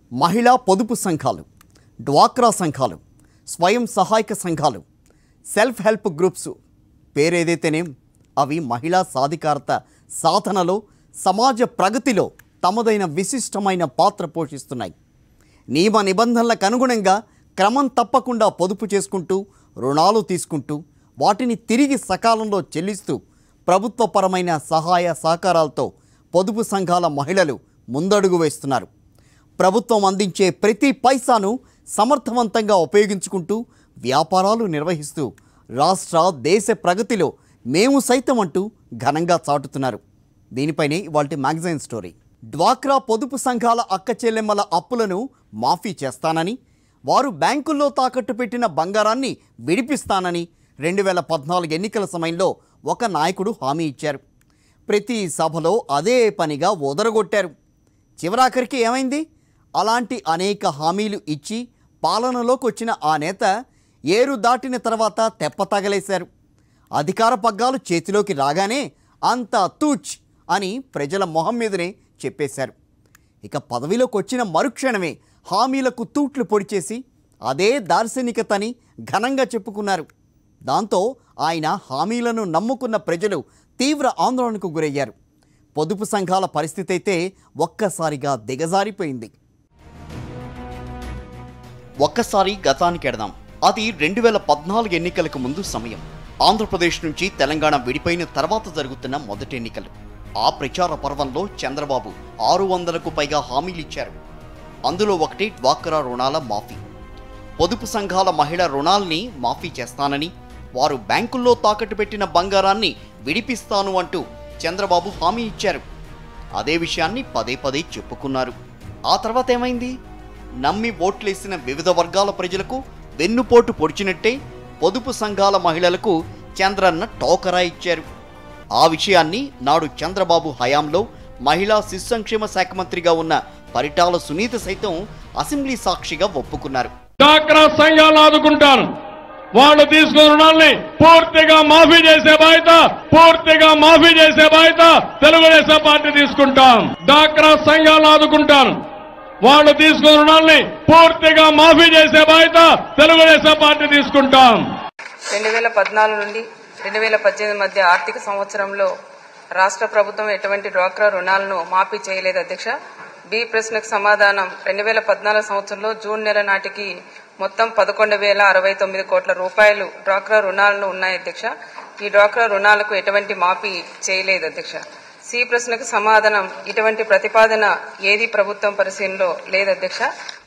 మహిళా పొదుపు సంఘాలు డ్వాక్రా సంఘాలు స్వయం సహాయక సంఘాలు సెల్ఫ్ హెల్ప్ గ్రూప్స్ పేరేదైతేనేం అవి మహిళా సాధికారత సాధనలో సమాజ ప్రగతిలో తమదైన విశిష్టమైన పాత్ర పోషిస్తున్నాయి నియమ నిబంధనలకు అనుగుణంగా క్రమం తప్పకుండా పొదుపు చేసుకుంటూ రుణాలు తీసుకుంటూ వాటిని తిరిగి సకాలంలో చెల్లిస్తూ ప్రభుత్వపరమైన సహాయ సహకారాలతో పొదుపు సంఘాల మహిళలు ముందడుగు వేస్తున్నారు ప్రభుత్వం అందించే ప్రతి పైసాను సమర్థవంతంగా ఉపయోగించుకుంటూ వ్యాపారాలు నిర్వహిస్తూ రాష్ట్ర దేశ ప్రగతిలో మేము సైతం అంటూ ఘనంగా చాటుతున్నారు దీనిపైనే ఇవాల్టి మ్యాగజైన్ స్టోరీ డ్వాక్రా పొదుపు సంఘాల అక్క చెల్లెమ్మల అప్పులను మాఫీ చేస్తానని వారు బ్యాంకుల్లో తాకట్టు పెట్టిన బంగారాన్ని విడిపిస్తానని రెండు వేల పద్నాలుగు ఎన్నికల సమయంలో ఒక నాయకుడు హామీ ఇచ్చారు ప్రతి సభలో అదే పనిగా ఓదరగొట్టారు చివరాఖరికి ఏమైంది అలాంటి అనేక హామీలు ఇచ్చి పాలనలోకి వచ్చిన ఆ నేత ఏరు దాటిన తర్వాత తెప్ప తగలేశారు అధికార పగ్గాలు చేతిలోకి రాగానే అంతా తూచ్ అని ప్రజల మొహం మీదనే చెప్పేశారు ఇక పదవిలోకి వచ్చిన మరుక్షణమే హామీలకు తూట్లు పొడిచేసి అదే దార్శనికతని ఘనంగా చెప్పుకున్నారు దాంతో ఆయన హామీలను నమ్ముకున్న ప్రజలు తీవ్ర ఆందోళనకు గురయ్యారు పొదుపు సంఘాల పరిస్థితి అయితే ఒక్కసారిగా దిగజారిపోయింది ఒక్కసారి గతానికి ఎడదాం అది రెండు వేల పద్నాలుగు ఎన్నికలకు ముందు సమయం ఆంధ్రప్రదేశ్ నుంచి తెలంగాణ విడిపోయిన తర్వాత జరుగుతున్న మొదటి ఎన్నికలు ఆ ప్రచార పర్వంలో చంద్రబాబు ఆరు వందలకు పైగా హామీలిచ్చారు అందులో ఒకటి డ్వాక్రా రుణాల మాఫీ పొదుపు సంఘాల మహిళా రుణాల్ని మాఫీ చేస్తానని వారు బ్యాంకుల్లో తాకట్టు పెట్టిన బంగారాన్ని విడిపిస్తాను అంటూ చంద్రబాబు హామీ ఇచ్చారు అదే విషయాన్ని పదే పదే చెప్పుకున్నారు ఆ తర్వాత ఏమైంది నమ్మి ఓట్లేసిన వివిధ వర్గాల ప్రజలకు వెన్నుపోటు పొడిచినట్టే పొదుపు సంఘాల మహిళలకు చంద్రన్న టోకరా ఇచ్చారు ఆ విషయాన్ని నాడు చంద్రబాబు హయాంలో మహిళా శిశు సంక్షేమ శాఖ మంత్రిగా ఉన్న పరిటాల సునీత సైతం అసెంబ్లీ సాక్షిగా ఒప్పుకున్నారు డాక్రా సంఘాలు ఆదుకుంటాను వాళ్ళు తీసుకున్న రుణాల్ని పూర్తిగా మాఫీ చేసే బాధ్యత పూర్తిగా మాఫీ చేసే బాధ్యత తెలుగుదేశం పార్టీ తీసుకుంటాం డాక్రా సంఘాలు ఆదుకుంటాను వాళ్ళు తీసుకున్న రుణాల్ని పూర్తిగా మాఫీ చేసే బాధ్యత తెలుగుదేశం పార్టీ తీసుకుంటాం రెండు వేల పద్నాలుగు నుండి రెండు వేల పద్దెనిమిది మధ్య ఆర్థిక సంవత్సరంలో రాష్ట్ర ప్రభుత్వం ఎటువంటి డ్వాక్రా రుణాలను మాఫీ చేయలేదు అధ్యక్ష బి ప్రశ్నకు సమాధానం రెండు వేల పద్నాలుగు సంవత్సరంలో జూన్ నెల నాటికి మొత్తం పదకొండు వేల అరవై తొమ్మిది కోట్ల రూపాయలు డ్వాక్రా రుణాలను ఉన్నాయి అధ్యక్ష ఈ డ్వాక్రా రుణాలకు ఎటువంటి మాఫీ చేయలేదు అధ్యక్ష సి ప్రశ్నకు సమాధానం ఇటువంటి ప్రతిపాదన ఏది ప్రభుత్వం పరిశీలనలో లేదు అధ్యక్ష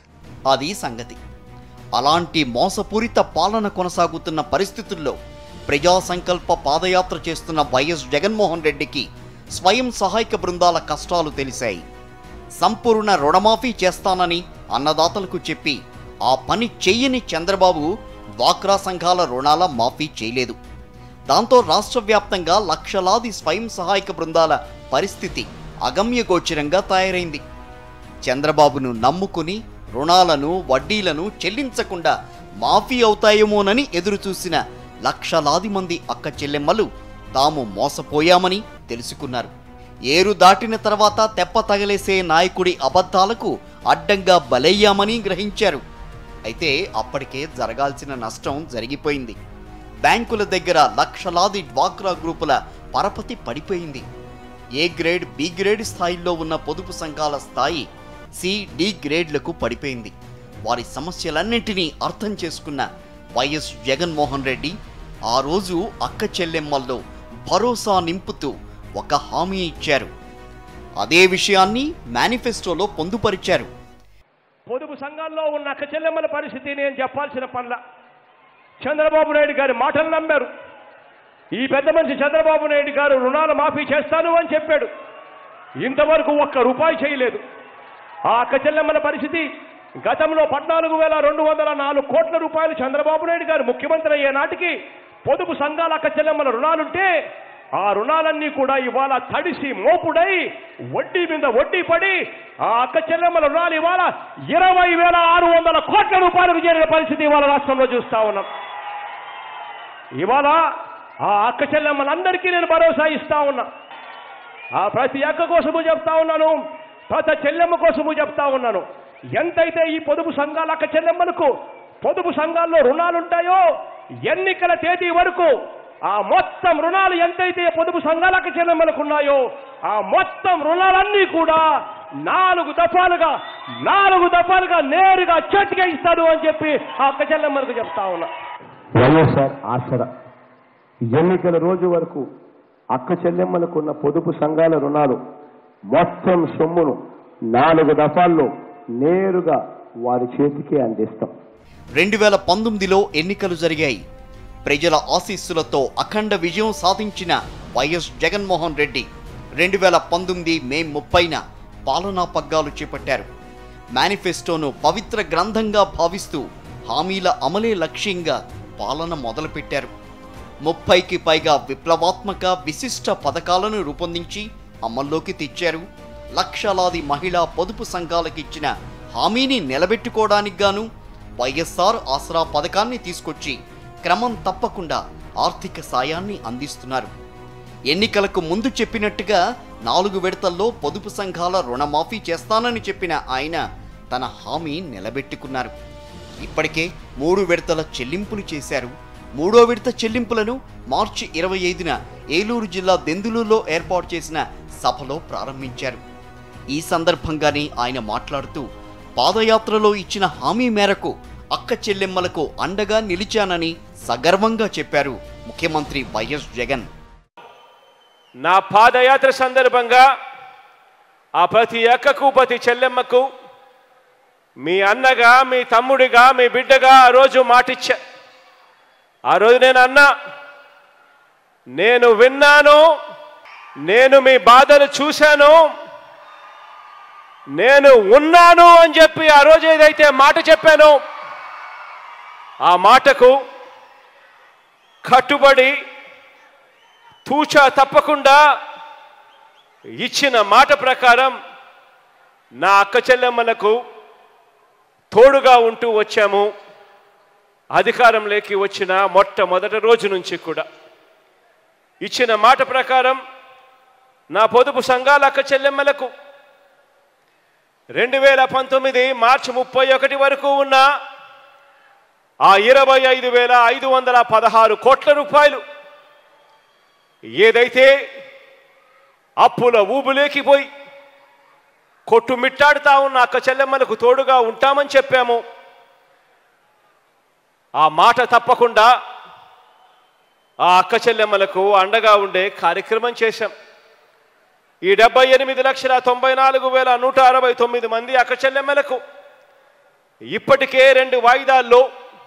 అది సంగతి అలాంటి మోసపూరిత పాలన కొనసాగుతున్న పరిస్థితుల్లో ప్రజా సంకల్ప పాదయాత్ర చేస్తున్న వైఎస్ జగన్మోహన్ రెడ్డికి స్వయం సహాయక బృందాల కష్టాలు తెలిసాయి సంపూర్ణ రుణమాఫీ చేస్తానని అన్నదాతలకు చెప్పి ఆ పని చెయ్యని చంద్రబాబు డ్వాక్రా సంఘాల రుణాల మాఫీ చేయలేదు దాంతో రాష్ట్ర వ్యాప్తంగా లక్షలాది స్వయం సహాయక బృందాల పరిస్థితి అగమ్యగోచరంగా తయారైంది చంద్రబాబును నమ్ముకుని రుణాలను వడ్డీలను చెల్లించకుండా మాఫీ అవుతాయేమోనని ఎదురుచూసిన లక్షలాది మంది అక్క చెల్లెమ్మలు తాము మోసపోయామని తెలుసుకున్నారు ఏరు దాటిన తర్వాత తెప్ప తగలేసే నాయకుడి అబద్ధాలకు అడ్డంగా బలయ్యామని గ్రహించారు అయితే అప్పటికే జరగాల్సిన నష్టం జరిగిపోయింది బ్యాంకుల దగ్గర లక్షలాది డ్వాక్రా గ్రూపుల పరపతి పడిపోయింది ఏ గ్రేడ్ బి గ్రేడ్ స్థాయిల్లో ఉన్న పొదుపు సంఘాల స్థాయి సి డి గ్రేడ్లకు పడిపోయింది వారి సమస్యలన్నింటినీ అర్థం చేసుకున్న వైఎస్ జగన్మోహన్ రెడ్డి ఆ రోజు అక్క చెల్లెమ్మల్లో భరోసా నింపుతూ ఒక హామీ ఇచ్చారు అదే విషయాన్ని మేనిఫెస్టోలో పొందుపరిచారు పొదుపు సంఘాల్లో ఉన్న అక్క చెల్లెమ్మల పరిస్థితి నేను చెప్పాల్సిన పనుల చంద్రబాబు నాయుడు గారి మాటలు నమ్మారు ఈ పెద్ద మనిషి చంద్రబాబు నాయుడు గారు రుణాల మాఫీ చేస్తాను అని చెప్పాడు ఇంతవరకు ఒక్క రూపాయి చేయలేదు ఆ అక్క చెల్లెమ్మల పరిస్థితి గతంలో పద్నాలుగు వేల రెండు వందల నాలుగు కోట్ల రూపాయలు చంద్రబాబు నాయుడు గారు ముఖ్యమంత్రి అయ్యే నాటికి పొదుపు సంఘాల అక్క చెల్లెమ్మల రుణాలుంటే ఆ రుణాలన్నీ కూడా ఇవాళ తడిసి మోపుడై వడ్డీ మీద వడ్డీ పడి ఆ అక్క చెల్లెమ్మల రుణాలు ఇవాళ ఇరవై వేల ఆరు వందల కోట్ల రూపాయలకు చేరిన పరిస్థితి ఇవాళ రాష్ట్రంలో చూస్తా ఉన్నాం ఇవాళ ఆ అక్క చెల్లెమ్మలందరికీ నేను భరోసా ఇస్తా ఉన్నా ఆ ప్రతి అక్క కోసము చెప్తా ఉన్నాను ప్రతి చెల్లెమ్మ కోసము చెప్తా ఉన్నాను ఎంతైతే ఈ పొదుపు సంఘాల అక్క చెల్లెమ్మలకు పొదుపు సంఘాల్లో రుణాలుంటాయో ఎన్నికల తేదీ వరకు ఆ మొత్తం రుణాలు ఎంతైతే పొదుపు సంఘాల అక్క చెల్లెమ్మలకు ఉన్నాయో ఆ మొత్తం రుణాలన్నీ కూడా నాలుగు దఫాలుగా నాలుగు దఫాలుగా నేరుగా చేతికే ఇస్తాడు అని చెప్పి ఆ అక్క చెల్లెమ్మలకు చెప్తా ఉన్నా వైఎస్ఆర్ ఆసరా ఎన్నికల రోజు వరకు అక్క చెల్లెమ్మలకు ఉన్న పొదుపు సంఘాల రుణాలు మొత్తం సొమ్మును నాలుగు దఫాల్లో నేరుగా వారి చేతికే అందిస్తాం రెండు వేల పంతొమ్మిదిలో ఎన్నికలు జరిగాయి ప్రజల ఆశీస్సులతో అఖండ విజయం సాధించిన వైఎస్ జగన్మోహన్ రెడ్డి రెండు వేల పంతొమ్మిది మే ముప్పైన పాలనా పగ్గాలు చేపట్టారు మేనిఫెస్టోను పవిత్ర గ్రంథంగా భావిస్తూ హామీల అమలే లక్ష్యంగా పాలన మొదలుపెట్టారు ముప్పైకి పైగా విప్లవాత్మక విశిష్ట పథకాలను రూపొందించి అమల్లోకి తెచ్చారు లక్షలాది మహిళా పొదుపు సంఘాలకిచ్చిన హామీని నిలబెట్టుకోవడానికి గాను వైఎస్ఆర్ ఆసరా పథకాన్ని తీసుకొచ్చి క్రమం తప్పకుండా ఆర్థిక సాయాన్ని అందిస్తున్నారు ఎన్నికలకు ముందు చెప్పినట్టుగా నాలుగు విడతల్లో పొదుపు సంఘాల రుణమాఫీ చేస్తానని చెప్పిన ఆయన తన హామీ నిలబెట్టుకున్నారు ఇప్పటికే మూడు విడతల చెల్లింపులు చేశారు మూడో విడత చెల్లింపులను మార్చి ఇరవై ఐదున ఏలూరు జిల్లా దెందులూరులో ఏర్పాటు చేసిన సభలో ప్రారంభించారు ఈ సందర్భంగానే ఆయన మాట్లాడుతూ పాదయాత్రలో ఇచ్చిన హామీ మేరకు అక్క చెల్లెమ్మలకు అండగా నిలిచానని సగర్వంగా చెప్పారు ముఖ్యమంత్రి వైఎస్ జగన్ నా పాదయాత్ర సందర్భంగా ఆ ప్రతి అక్కకు ప్రతి చెల్లెమ్మకు మీ అన్నగా మీ తమ్ముడిగా మీ బిడ్డగా ఆ రోజు మాటిచ్చా ఆ రోజు నేను అన్నా నేను విన్నాను నేను మీ బాధలు చూశాను నేను ఉన్నాను అని చెప్పి ఆ రోజు ఏదైతే మాట చెప్పానో ఆ మాటకు కట్టుబడి తూచా తప్పకుండా ఇచ్చిన మాట ప్రకారం నా అక్క చెల్లెమ్మలకు తోడుగా ఉంటూ వచ్చాము అధికారంలోకి వచ్చిన మొట్టమొదటి రోజు నుంచి కూడా ఇచ్చిన మాట ప్రకారం నా పొదుపు సంఘాల అక్క చెల్లెమ్మలకు రెండు వేల పంతొమ్మిది మార్చి ముప్పై ఒకటి వరకు ఉన్న ఆ ఇరవై ఐదు వేల ఐదు వందల పదహారు కోట్ల రూపాయలు ఏదైతే అప్పుల ఊబులేకి పోయి కొట్టుమిట్టాడుతా ఉన్న అక్క చెల్లెమ్మలకు తోడుగా ఉంటామని చెప్పాము ఆ మాట తప్పకుండా ఆ అక్క చెల్లెమ్మలకు అండగా ఉండే కార్యక్రమం చేశాం ఈ డెబ్బై ఎనిమిది లక్షల తొంభై నాలుగు వేల నూట అరవై తొమ్మిది మంది అక్క చెల్లెమ్మలకు ఇప్పటికే రెండు వాయిదాల్లో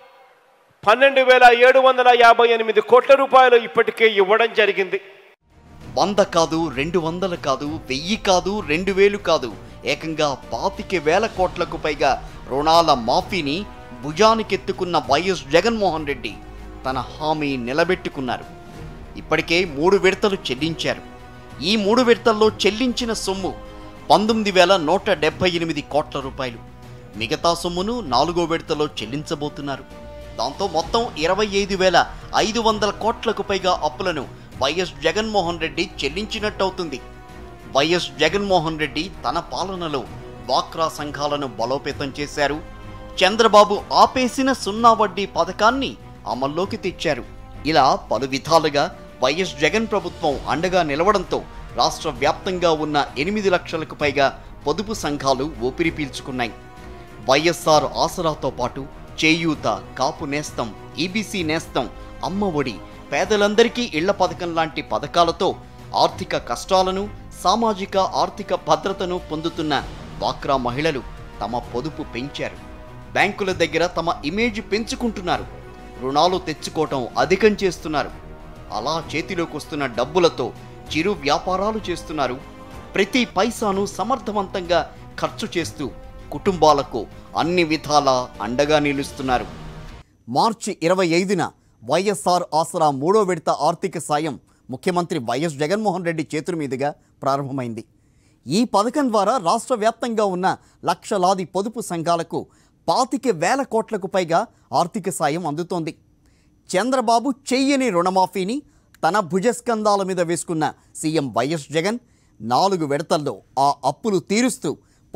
పన్నెండు వేల ఏడు వందల యాభై ఎనిమిది కోట్ల రూపాయలు ఇప్పటికే ఇవ్వడం జరిగింది వంద కాదు రెండు వందలు కాదు వెయ్యి కాదు రెండు వేలు కాదు ఏకంగా పాతిక వేల కోట్లకు పైగా రుణాల మాఫీని భుజానికెత్తుకున్న వైఎస్ జగన్మోహన్ రెడ్డి తన హామీ నిలబెట్టుకున్నారు ఇప్పటికే మూడు విడతలు చెల్లించారు ఈ మూడు విడతల్లో చెల్లించిన సొమ్ము పంతొమ్మిది వేల నూట డెబ్బై ఎనిమిది కోట్ల రూపాయలు మిగతా సొమ్మును నాలుగో విడతలో చెల్లించబోతున్నారు దాంతో మొత్తం ఇరవై ఐదు వేల ఐదు వందల కోట్లకు పైగా అప్పులను వైఎస్ జగన్మోహన్ రెడ్డి చెల్లించినట్టవుతుంది వైఎస్ జగన్మోహన్ రెడ్డి తన పాలనలో డ్వాక్రా సంఘాలను బలోపేతం చేశారు చంద్రబాబు ఆపేసిన సున్నా వడ్డీ పథకాన్ని అమల్లోకి తెచ్చారు ఇలా పలు విధాలుగా వైఎస్ జగన్ ప్రభుత్వం అండగా నిలవడంతో రాష్ట్ర వ్యాప్తంగా ఉన్న ఎనిమిది లక్షలకు పైగా పొదుపు సంఘాలు ఊపిరి పీల్చుకున్నాయి వైఎస్ఆర్ ఆసరాతో పాటు చేయూత కాపు నేస్తం ఈబీసీ నేస్తం అమ్మ ఒడి పేదలందరికీ ఇళ్ల పథకం లాంటి పథకాలతో ఆర్థిక కష్టాలను సామాజిక ఆర్థిక భద్రతను పొందుతున్న డ్వాక్రా మహిళలు తమ పొదుపు పెంచారు బ్యాంకుల దగ్గర తమ ఇమేజ్ పెంచుకుంటున్నారు రుణాలు తెచ్చుకోవటం అధికం చేస్తున్నారు అలా చేతిలోకి వస్తున్న డబ్బులతో చిరు వ్యాపారాలు చేస్తున్నారు ప్రతి పైసాను సమర్థవంతంగా ఖర్చు చేస్తూ కుటుంబాలకు అన్ని విధాలా అండగా నిలుస్తున్నారు మార్చి ఇరవై ఐదున వైఎస్ఆర్ ఆసరా మూడో విడత ఆర్థిక సాయం ముఖ్యమంత్రి వైఎస్ జగన్మోహన్ రెడ్డి చేతుల మీదుగా ప్రారంభమైంది ఈ పథకం ద్వారా రాష్ట్ర వ్యాప్తంగా ఉన్న లక్షలాది పొదుపు సంఘాలకు పాతిక వేల కోట్లకు పైగా ఆర్థిక సాయం అందుతోంది చంద్రబాబు చెయ్యని రుణమాఫీని తన భుజస్కంధాల మీద వేసుకున్న సీఎం వైఎస్ జగన్ నాలుగు విడతల్లో ఆ అప్పులు తీరుస్తూ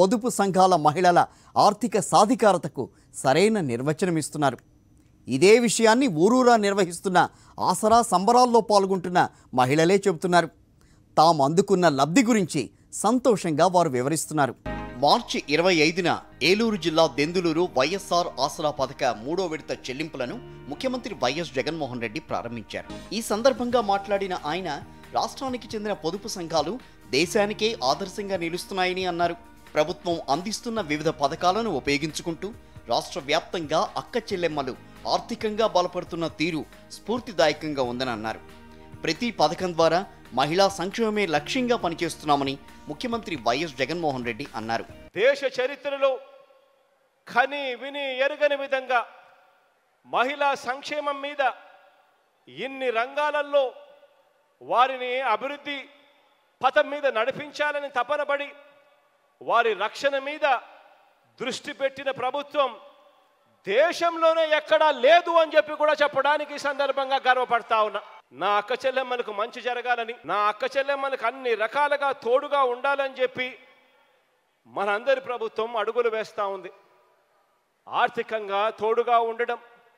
పొదుపు సంఘాల మహిళల ఆర్థిక సాధికారతకు సరైన నిర్వచనమిస్తున్నారు ఇదే విషయాన్ని ఊరూరా నిర్వహిస్తున్న ఆసరా సంబరాల్లో పాల్గొంటున్న మహిళలే చెబుతున్నారు తాము అందుకున్న లబ్ధి గురించి సంతోషంగా వారు వివరిస్తున్నారు మార్చి ఇరవై ఐదున ఏలూరు జిల్లా దెందులూరు వైఎస్ఆర్ ఆసరా పథక మూడో విడత చెల్లింపులను ముఖ్యమంత్రి వైఎస్ జగన్మోహన్ రెడ్డి ప్రారంభించారు ఈ సందర్భంగా మాట్లాడిన ఆయన రాష్ట్రానికి చెందిన పొదుపు సంఘాలు దేశానికే ఆదర్శంగా నిలుస్తున్నాయని అన్నారు ప్రభుత్వం అందిస్తున్న వివిధ పథకాలను ఉపయోగించుకుంటూ రాష్ట్ర వ్యాప్తంగా అక్క చెల్లెమ్మలు ఆర్థికంగా బలపడుతున్న తీరు స్ఫూర్తిదాయకంగా ఉందని అన్నారు ప్రతి పథకం ద్వారా మహిళా సంక్షేమమే లక్ష్యంగా పనిచేస్తున్నామని ముఖ్యమంత్రి వైఎస్ జగన్మోహన్ రెడ్డి అన్నారు దేశ చరిత్రలో కని విని ఎరగని విధంగా మహిళా సంక్షేమం మీద ఇన్ని రంగాలలో వారిని అభివృద్ధి పథం మీద నడిపించాలని తపనపడి వారి రక్షణ మీద దృష్టి పెట్టిన ప్రభుత్వం దేశంలోనే ఎక్కడా లేదు అని చెప్పి కూడా చెప్పడానికి ఈ సందర్భంగా గర్వపడతా ఉన్నా నా అక్క చెల్లెమ్మలకు మంచి జరగాలని నా అక్క చెల్లెమ్మలకు అన్ని రకాలుగా తోడుగా ఉండాలని చెప్పి మనందరి ప్రభుత్వం అడుగులు వేస్తూ ఉంది ఆర్థికంగా తోడుగా ఉండడం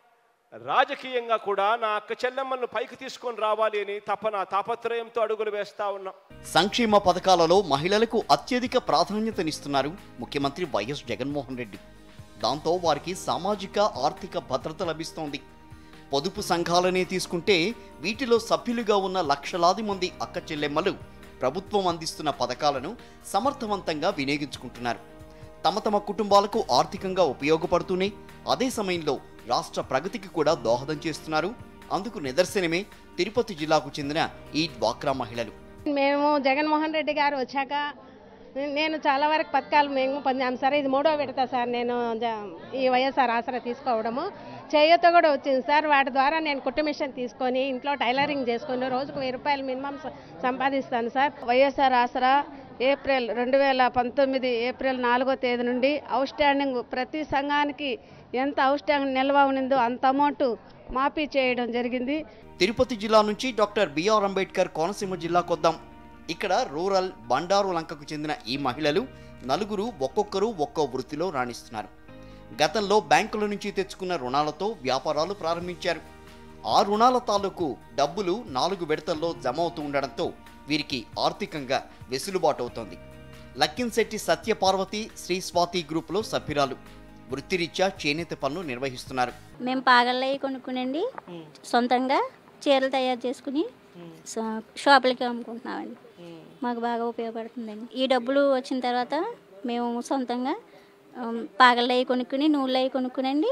రాజకీయంగా కూడా నా అక్క చెల్లెమ్మలను పైకి తీసుకొని రావాలి అని తపన తాపత్రయంతో అడుగులు వేస్తా ఉన్నాం సంక్షేమ పథకాలలో మహిళలకు అత్యధిక ప్రాధాన్యతనిస్తున్నారు ముఖ్యమంత్రి వైఎస్ జగన్మోహన్ రెడ్డి దాంతో వారికి సామాజిక ఆర్థిక భద్రత లభిస్తోంది పొదుపు సంఘాలనే తీసుకుంటే వీటిలో సభ్యులుగా ఉన్న లక్షలాది మంది అక్క చెల్లెమ్మలు ప్రభుత్వం అందిస్తున్న పథకాలను సమర్థవంతంగా వినియోగించుకుంటున్నారు తమ తమ కుటుంబాలకు ఆర్థికంగా ఉపయోగపడుతూనే అదే సమయంలో రాష్ట్ర ప్రగతికి కూడా దోహదం చేస్తున్నారు అందుకు నిదర్శనమే తిరుపతి జిల్లాకు చెందిన ఈ డ్వాక్రా మహిళలు మేము జగన్మోహన్ రెడ్డి గారు వచ్చాక నేను చాలా వరకు పథకాలు మేము పొందాము సార్ ఇది మూడో విడత సార్ నేను జ- ఈ వైఎస్ఆర్ ఆసరా తీసుకోవడము చేయూత కూడా వచ్చింది సార్ వాటి ద్వారా నేను కుట్టు మిషన్ తీసుకొని ఇంట్లో టైలరింగ్ చేసుకొని రోజుకు వెయ్యి రూపాయలు మినిమం స- సంపాదిస్తాను సార్ వైఎస్ఆర్ ఆసరా ఏప్రిల్ రెండు వేల పంతొమ్మిది ఏప్రిల్ నాలుగో తేదీ నుండి అవుట్ స్టాండింగ్ ప్రతి సంఘానికి ఎంత అవుట్ స్టాండింగ్ నిల్వ ఉన్నదో అంత అమౌంట్ మాఫీ చేయడం జరిగింది తిరుపతి జిల్లా నుంచి డాక్టర్ బిఆర్ అంబేద్కర్ కోనసీమ జిల్లాకొద్దాం ఇక్కడ రూరల్ బండారు లంకకు చెందిన ఈ మహిళలు నలుగురు ఒక్కొక్కరు ఒక్కో వృత్తిలో రాణిస్తున్నారు గతంలో బ్యాంకుల నుంచి తెచ్చుకున్న రుణాలతో వ్యాపారాలు ప్రారంభించారు ఆ రుణాల తాలూకు డబ్బులు నాలుగు విడతల్లో జమ అవుతూ ఉండడంతో వీరికి ఆర్థికంగా వెసులుబాటు అవుతోంది లక్కిన్శెట్టి సత్యపార్వతి శ్రీ స్వాతి గ్రూపులో సభ్యురాలు వృత్తిరీత్యా చేనేత పనులు నిర్వహిస్తున్నారు మేము పాగళ్ళవి కొనుక్కునండి సొంతంగా చీరలు తయారు చేసుకుని షా- షాపులకి అమ్ముకుంటున్నామండి మాకు బాగా ఉపయోగపడుతుందండి ఈ డబ్బులు వచ్చిన తర్వాత మేము సొంతంగా పాగళ్ళవి కొనుక్కుని నూళ్ళవి కొనుక్కునండి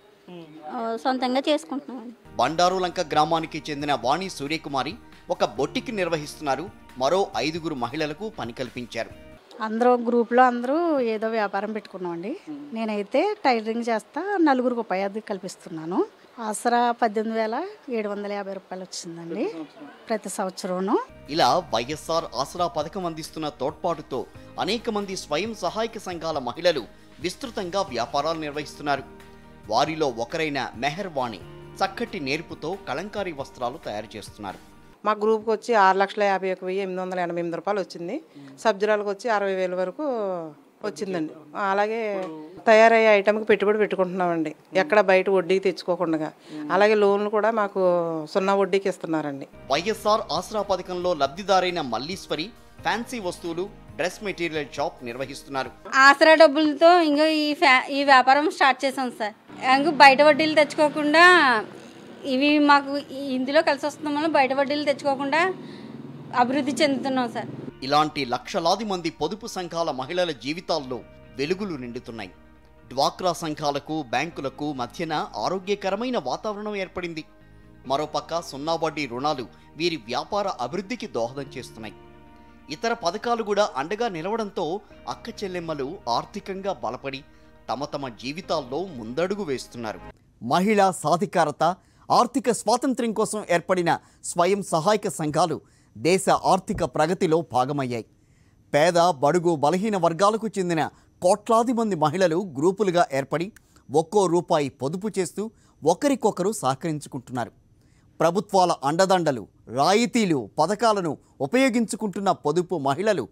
ఆ, సొంతంగా చేసుకుంటున్నామండి బండారు లంక గ్రామానికి చెందిన వాణి సూర్యకుమారి ఒక బొట్టికి నిర్వహిస్తున్నారు మరో ఐదుగురు మహిళలకు పని కల్పించారు అందరూ గ్రూప్లో అందరూ ఏదో వ్యాపారం పెట్టుకున్నామండి నేనైతే టైలరింగ్ చేస్తా నలుగురికి ఉపాధి కల్పిస్తున్నాను ఆసరా పద్దెనిమిది వేల ఏడు వందల యాభై రూపాయలు వచ్చిందండి ప్రతి సంవత్సరంను ఇలా వైఎస్ఆర్ ఆసరా పథకం అందిస్తున్న తోడ్పాటుతో అనేక మంది స్వయం సహాయక సంఘాల మహిళలు విస్తృతంగా వ్యాపారాలు నిర్వహిస్తున్నారు వారిలో ఒకరైన మెహర్ వాణి చక్కటి నేర్పుతో కలంకారీ వస్త్రాలు తయారు చేస్తున్నారు మా గ్రూప్కి వచ్చి ఆరు లక్షల యాభై ఒక వెయ్యి ఎనిమిది వందల ఎనభై ఎనిమిది రూపాయలు వచ్చింది సబ్జురాలకు వచ్చి అరవై వేల వరకు వచ్చిందండి అలాగే తయారయ్యే ఐటమ్కి పెట్టుబడి పెట్టుకుంటున్నామండి ఎక్కడ బయట వడ్డీకి తెచ్చుకోకుండా అలాగే లోన్లు కూడా మాకు సున్నా వడ్డీకి ఇస్తున్నారండి వైఎస్ఆర్ ఆసరా పథకంలో లబ్ధిదారైన మల్లీశ్వరి ఫ్యాన్సీ వస్తువులు డ్రెస్ మెటీరియల్ షాప్ నిర్వహిస్తున్నారు ఆసరా డబ్బులతో ఇంకా ఈ ఫ్యా ఈ వ్యాపారం స్టార్ట్ చేసాం సార్ ఇంక బయట వడ్డీలు తెచ్చుకోకుండా ఇవి మాకు ఇందులో కలిసి వస్తున్నాం వల్ల బయట వడ్డీలు తెచ్చుకోకుండా అభివృద్ధి చెందుతున్నాం సార్ ఇలాంటి లక్షలాది మంది పొదుపు సంఘాల మహిళల జీవితాల్లో వెలుగులు నిండుతున్నాయి డ్వాక్రా సంఘాలకు బ్యాంకులకు మధ్యన ఆరోగ్యకరమైన వాతావరణం ఏర్పడింది మరోపక్క సున్నా వడ్డీ రుణాలు వీరి వ్యాపార అభివృద్ధికి దోహదం చేస్తున్నాయి ఇతర పథకాలు కూడా అండగా నిలవడంతో అక్క చెల్లెమ్మలు ఆర్థికంగా బలపడి తమ తమ జీవితాల్లో ముందడుగు వేస్తున్నారు మహిళా సాధికారత ఆర్థిక స్వాతంత్ర్యం కోసం ఏర్పడిన స్వయం సహాయక సంఘాలు దేశ ఆర్థిక ప్రగతిలో భాగమయ్యాయి పేద బడుగు బలహీన వర్గాలకు చెందిన కోట్లాది మంది మహిళలు గ్రూపులుగా ఏర్పడి ఒక్కో రూపాయి పొదుపు చేస్తూ ఒకరికొకరు సహకరించుకుంటున్నారు ప్రభుత్వాల అండదండలు రాయితీలు పథకాలను ఉపయోగించుకుంటున్న పొదుపు మహిళలు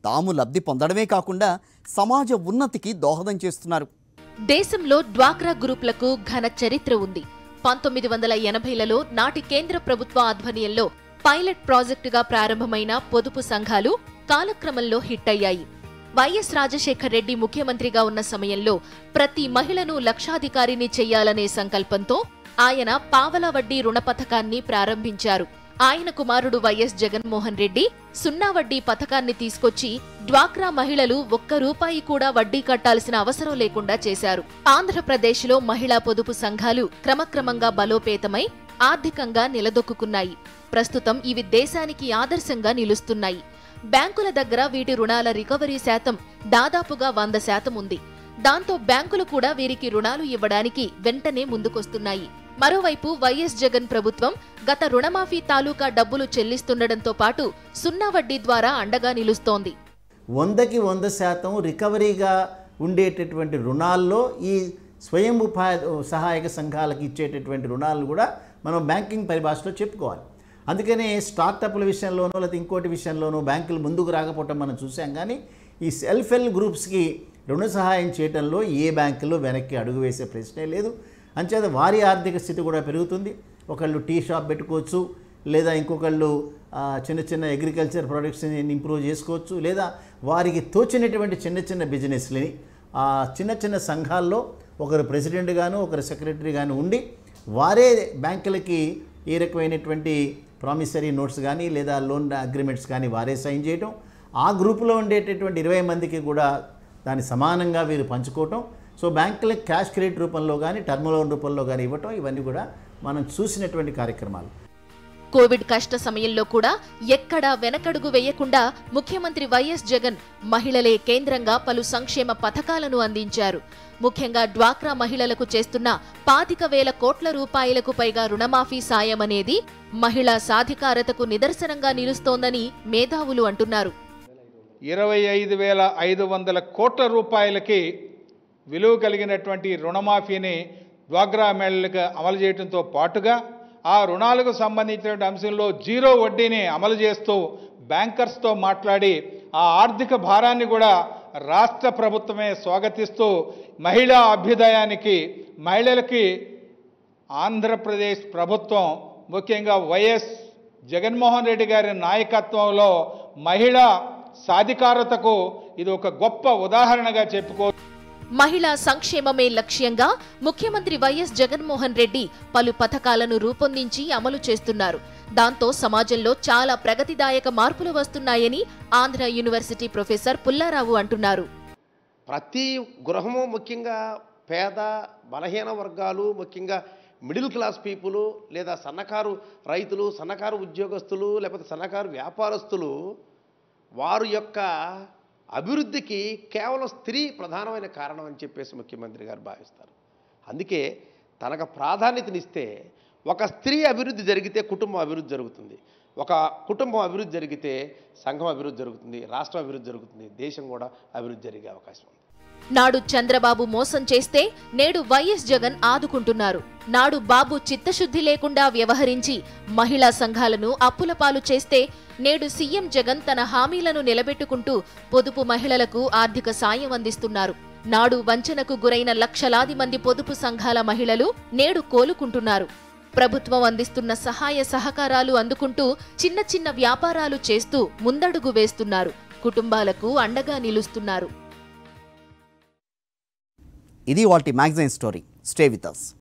తాము లబ్ధి పొందడమే కాకుండా సమాజ ఉన్నతికి దోహదం చేస్తున్నారు దేశంలో డ్వాక్రా గ్రూపులకు ఘన చరిత్ర ఉంది పంతొమ్మిది వందల ఎనభైలలో నాటి కేంద్ర ప్రభుత్వ ఆధ్వర్యంలో పైలట్ ప్రాజెక్టుగా ప్రారంభమైన పొదుపు సంఘాలు కాలక్రమంలో హిట్ అయ్యాయి వైఎస్ రాజశేఖర్ రెడ్డి ముఖ్యమంత్రిగా ఉన్న సమయంలో ప్రతి మహిళను లక్షాధికారిని చెయ్యాలనే సంకల్పంతో ఆయన పావలా వడ్డీ రుణ పథకాన్ని ప్రారంభించారు ఆయన కుమారుడు వైఎస్ జగన్మోహన్ రెడ్డి సున్నా వడ్డీ పథకాన్ని తీసుకొచ్చి డ్వాక్రా మహిళలు ఒక్క రూపాయి కూడా వడ్డీ కట్టాల్సిన అవసరం లేకుండా చేశారు ఆంధ్రప్రదేశ్లో మహిళా పొదుపు సంఘాలు క్రమక్రమంగా బలోపేతమై ఆర్థికంగా నిలదొక్కున్నాయి ప్రస్తుతం ఇవి దేశానికి ఆదర్శంగా నిలుస్తున్నాయి బ్యాంకుల దగ్గర వీటి రుణాల రికవరీ శాతం దాదాపుగా వంద శాతం ఉంది దాంతో బ్యాంకులు కూడా వీరికి రుణాలు ఇవ్వడానికి వెంటనే ముందుకొస్తున్నాయి మరోవైపు వైఎస్ జగన్ ప్రభుత్వం గత రుణమాఫీ తాలూకా డబ్బులు చెల్లిస్తుండటంతో పాటు సున్నా వడ్డీ ద్వారా అండగా నిలుస్తోంది వందకి వంద శాతం రికవరీగా ఉండేటటువంటి రుణాల్లో ఈ స్వయం ఉపాధి సహాయక సంఘాలకు ఇచ్చేటటువంటి రుణాలను కూడా మనం బ్యాంకింగ్ పరిభాషలో చెప్పుకోవాలి అందుకనే స్టార్టప్ల విషయంలోనూ లేకపోతే ఇంకోటి విషయంలోనూ బ్యాంకులు ముందుకు రాకపోవటం మనం చూసాం కానీ ఈ సెల్ఫ్ హెల్ప్ గ్రూప్స్కి రుణ సహాయం చేయడంలో ఏ బ్యాంకులు వెనక్కి అడుగు వేసే ప్రశ్నే లేదు అంచేత వారి ఆర్థిక స్థితి కూడా పెరుగుతుంది ఒకళ్ళు టీ షాప్ పెట్టుకోవచ్చు లేదా ఇంకొకళ్ళు ఆ, చిన్న చిన్న అగ్రికల్చర్ ప్రొడక్ట్స్ని ఇంప్రూవ్ చేసుకోవచ్చు లేదా వారికి తోచినటువంటి చిన్న చిన్న బిజినెస్లని ఆ చిన్న చిన్న సంఘాల్లో ఒకరు ప్రెసిడెంట్ గాను ఒకరు సెక్రటరీ గాను ఉండి వారే బ్యాంకులకి ఏ రకమైనటువంటి ప్రామిసరీ నోట్స్ కానీ లేదా లోన్ అగ్రిమెంట్స్ కానీ వారే సైన్ చేయటం ఆ గ్రూపులో ఉండేటటువంటి ఇరవై మందికి కూడా దాని సమానంగా వీరు పంచుకోవటం సో బ్యాంకులకు క్యాష్ క్రెడిట్ రూపంలో కానీ టర్మ్ లోన్ రూపంలో కానీ ఇవ్వటం ఇవన్నీ కూడా మనం చూసినటువంటి కార్యక్రమాలు కోవిడ్ కష్ట సమయంలో కూడా ఎక్కడా వెనకడుగు వేయకుండా ముఖ్యమంత్రి వైఎస్ జగన్ మహిళలే కేంద్రంగా పలు సంక్షేమ పథకాలను అందించారు ముఖ్యంగా డ్వాక్రా మహిళలకు చేస్తున్న పాతిక వేల కోట్ల రూపాయలకు పైగా రుణమాఫీ సాయం అనేది మహిళా సాధికారతకు నిదర్శనంగా నిలుస్తోందని మేధావులు అంటున్నారు ఇరవై ఐదు వేల ఐదు వందల కోట్ల రూపాయలకి విలువ కలిగినటువంటి రుణమాఫీని డ్వాక్రా మహిళలకు అమలు చేయడంతో పాటుగా ఆ రుణాలకు సంబంధించిన అంశంలో జీరో వడ్డీని అమలు చేస్తూ బ్యాంకర్స్తో మాట్లాడి ఆ ఆర్థిక భారాన్ని కూడా రాష్ట్ర ప్రభుత్వమే స్వాగతిస్తూ మహిళా అభ్యుదయానికి మహిళలకి ఆంధ్రప్రదేశ్ ప్రభుత్వం ముఖ్యంగా వైఎస్ జగన్మోహన్ రెడ్డి గారి నాయకత్వంలో మహిళా సాధికారతకు ఇది ఒక గొప్ప ఉదాహరణగా చెప్పుకో మహిళా సంక్షేమమే లక్ష్యంగా ముఖ్యమంత్రి వైఎస్ జగన్మోహన్ రెడ్డి పలు పథకాలను రూపొందించి అమలు చేస్తున్నారు దాంతో సమాజంలో చాలా ప్రగతిదాయక మార్పులు వస్తున్నాయని ఆంధ్ర యూనివర్సిటీ ప్రొఫెసర్ పుల్లారావు అంటున్నారు ప్రతి గృహము ముఖ్యంగా పేద బలహీన వర్గాలు ముఖ్యంగా మిడిల్ క్లాస్ పీపుల్ లేదా సన్నకారు రైతులు సన్నకారు ఉద్యోగస్తులు లేకపోతే సన్నకారు వ్యాపారస్తులు వారు యొక్క అభివృద్ధికి కేవలం స్త్రీ ప్రధానమైన కారణం అని చెప్పేసి ముఖ్యమంత్రి గారు భావిస్తారు అందుకే తనకు ప్రాధాన్యతనిస్తే ఒక స్త్రీ అభివృద్ధి జరిగితే కుటుంబం అభివృద్ధి జరుగుతుంది ఒక కుటుంబం అభివృద్ధి జరిగితే సంఘం అభివృద్ధి జరుగుతుంది రాష్ట్రం అభివృద్ధి జరుగుతుంది దేశం కూడా అభివృద్ధి జరిగే అవకాశం ఉంది నాడు చంద్రబాబు మోసం చేస్తే నేడు వైఎస్ జగన్ ఆదుకుంటున్నారు నాడు బాబు చిత్తశుద్ధి లేకుండా వ్యవహరించి మహిళా సంఘాలను అప్పుల పాలు చేస్తే నేడు సీఎం జగన్ తన హామీలను నిలబెట్టుకుంటూ పొదుపు మహిళలకు ఆర్థిక సాయం అందిస్తున్నారు నాడు వంచనకు గురైన లక్షలాది మంది పొదుపు సంఘాల మహిళలు నేడు కోలుకుంటున్నారు ప్రభుత్వం అందిస్తున్న సహాయ సహకారాలు అందుకుంటూ చిన్న చిన్న వ్యాపారాలు చేస్తూ ముందడుగు వేస్తున్నారు కుటుంబాలకు అండగా నిలుస్తున్నారు ఇది వాటి magazine story stay with us